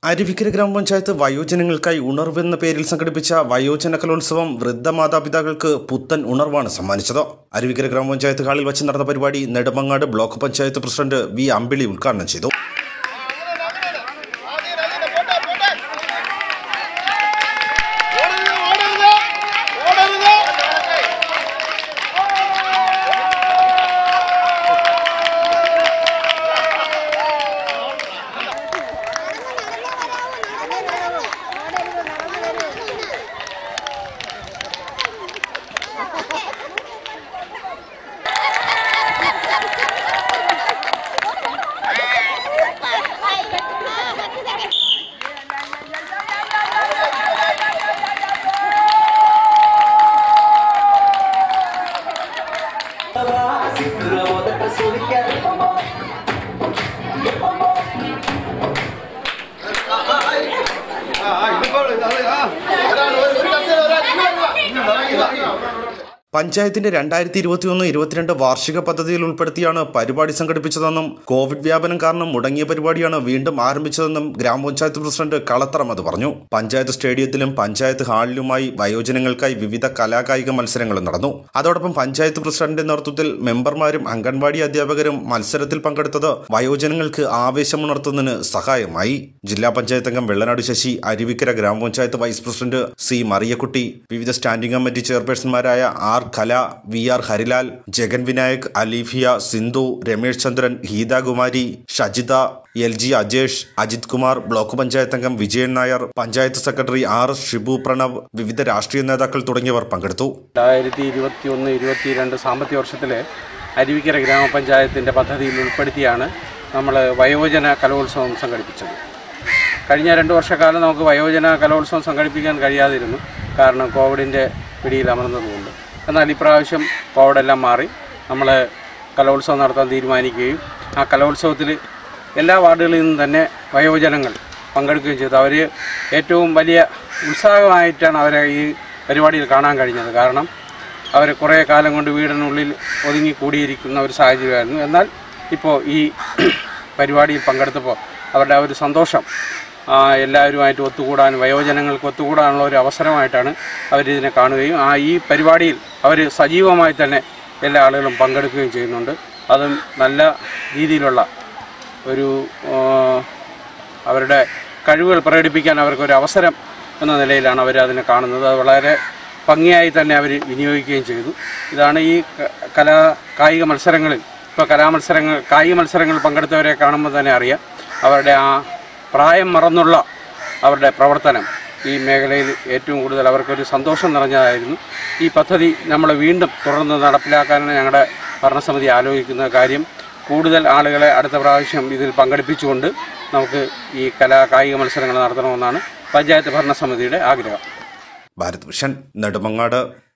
അരുവിക്കര ഗ്രാമപഞ്ചായത്ത് വയോജനങ്ങൾക്കായി ഉണർവ് എന്ന പേരിൽ സംഘടിപ്പിച്ച വയോജന കലോത്സവം വൃദ്ധ മാതാപിതാക്കൾക്ക് പുത്തൻ ഉണർവാണ് സമ്മാനിച്ചത് അരുവിക്കര ഗ്രാമപഞ്ചായത്ത് ഹാളിൽ വെച്ച് നടന്ന പരിപാടി Nedumangad block panchayat president V Ambili ഉദ്ഘാടനം ചെയ്തു പഞ്ചായത്തിന്റെ രണ്ടായിരത്തി ഇരുപത്തിയൊന്ന് ഇരുപത്തിരണ്ട് വാർഷിക പദ്ധതിയിൽ ഉൾപ്പെടുത്തിയാണ് പരിപാടി സംഘടിപ്പിച്ചതെന്നും കോവിഡ് വ്യാപനം കാരണം മുടങ്ങിയ പരിപാടിയാണ് വീണ്ടും ആരംഭിച്ചതെന്നും ഗ്രാമപഞ്ചായത്ത് പ്രസിഡന്റ് കളത്തറമത് പറഞ്ഞു പഞ്ചായത്ത് സ്റ്റേഡിയത്തിലും പഞ്ചായത്ത് ഹാളിലുമായി വയോജനങ്ങൾക്കായി വിവിധ കലാകായിക മത്സരങ്ങളും നടന്നു അതോടൊപ്പം പഞ്ചായത്ത് പ്രസിഡന്റിന്റെ നേതൃത്വത്തിൽ മെമ്പർമാരും അംഗൻവാടി അധ്യാപകരും മത്സരത്തിൽ പങ്കെടുത്തത് വയോജനങ്ങൾക്ക് ആവേശമുണർത്തുന്നതിന് സഹായമായി ജില്ലാ പഞ്ചായത്ത് അംഗം വെള്ളനാട് ശശി അരുവിക്കര ഗ്രാമപഞ്ചായത്ത് വൈസ് പ്രസിഡന്റ് സി മറിയക്കുട്ടി വിവിധ സ്റ്റാൻഡിംഗ് കമ്മിറ്റി ചെയർപേഴ്സൺമാരായ R Kala V R Harilal Jagan Vinayak Aleefiya Sindhu Ramesh Chandran Geethakumari Shajitha L G Ajesh Ajith Kumar block panchayat അംഗം Vijayan Nair panchayat secretary R S Shibu Pranav വിവിധ രാഷ്ട്രീയ നേതാക്കൾ തുടങ്ങിയവർ പങ്കെടുത്തു രണ്ടായിരത്തി ഇരുപത്തി ഒന്ന് ഇരുപത്തിരണ്ട് സാമ്പത്തിക വർഷത്തിലെ അരുവിക്കര ഗ്രാമപഞ്ചായത്തിൻ്റെ പദ്ധതിയിൽ ഉൾപ്പെടുത്തിയാണ് നമ്മൾ വയോജന കലോത്സവം സംഘടിപ്പിച്ചത് കഴിഞ്ഞ രണ്ട് വർഷക്കാലം നമുക്ക് വയോജന കലോത്സവം സംഘടിപ്പിക്കാൻ കഴിയാതിരുന്നു കാരണം കോവിഡിൻ്റെ പിടിയിൽ അമർന്നതുകൊണ്ട് എന്നാൽ ഇപ്രാവശ്യം കോവിഡെല്ലാം മാറി നമ്മൾ കലോത്സവം നടത്താൻ തീരുമാനിക്കുകയും ആ കലോത്സവത്തിൽ എല്ലാ വാർഡുകളിൽ നിന്നും തന്നെ വയോജനങ്ങൾ പങ്കെടുക്കുകയും ചെയ്തു അവർ ഏറ്റവും വലിയ ഉത്സാഹമായിട്ടാണ് അവരെ ഈ പരിപാടിയിൽ കാണാൻ കഴിഞ്ഞത് കാരണം അവർ കുറേ കാലം കൊണ്ട് വീടിനുള്ളിൽ ഒതുങ്ങി കൂടിയിരിക്കുന്ന ഒരു സാഹചര്യമായിരുന്നു എന്നാൽ ഇപ്പോൾ ഈ പരിപാടിയിൽ പങ്കെടുത്തപ്പോൾ അവരുടെ ആ ഒരു സന്തോഷം ആ, എല്ലാവരുമായിട്ട് ഒത്തുകൂടാൻ വയോജനങ്ങൾക്ക് ഒത്തുകൂടാനുള്ള ഒരു അവസരമായിട്ടാണ് അവരിതിനെ കാണുകയും ആ ഈ പരിപാടിയിൽ അവർ സജീവമായി തന്നെ എല്ലാ ആളുകളും പങ്കെടുക്കുകയും ചെയ്യുന്നുണ്ട് അതും നല്ല രീതിയിലുള്ള ഒരു ആ, അവരുടെ കഴിവുകൾ പ്രകടിപ്പിക്കാൻ അവർക്കൊരു അവസരം എന്ന നിലയിലാണ് അവർ അതിനെ കാണുന്നത് അത് വളരെ ഭംഗിയായി തന്നെ അവർ വിനിയോഗിക്കുകയും ചെയ്തു ഇതാണ് ഈ ക- കലാ കായിക മത്സരങ്ങളിൽ ഇപ്പോൾ കലാമത്സരങ്ങൾ കായിക മത്സരങ്ങളിൽ പങ്കെടുത്തവരെ കാണുമ്പോൾ തന്നെ അറിയാം അവരുടെ ആ പ്രായം മറന്നുള്ള അവരുടെ പ്രവർത്തനം ഈ മേഖലയിൽ ഏറ്റവും കൂടുതൽ അവർക്കൊരു സന്തോഷം നിറഞ്ഞതായിരുന്നു ഈ പദ്ധതി നമ്മൾ വീണ്ടും തുടർന്ന് നടപ്പിലാക്കാനാണ് ഞങ്ങളുടെ ഭരണസമിതി ആലോചിക്കുന്ന കാര്യം കൂടുതൽ ആളുകളെ അടുത്ത പ്രാവശ്യം ഇതിൽ പങ്കെടുപ്പിച്ചുകൊണ്ട് നമുക്ക് ഈ കലാ കായിക മത്സരങ്ങൾ നടത്തണമെന്നാണ് പഞ്ചായത്ത് ഭരണസമിതിയുടെ ആഗ്രഹം ഭാരത് ഭൂഷൺ നെടുമങ്ങാട്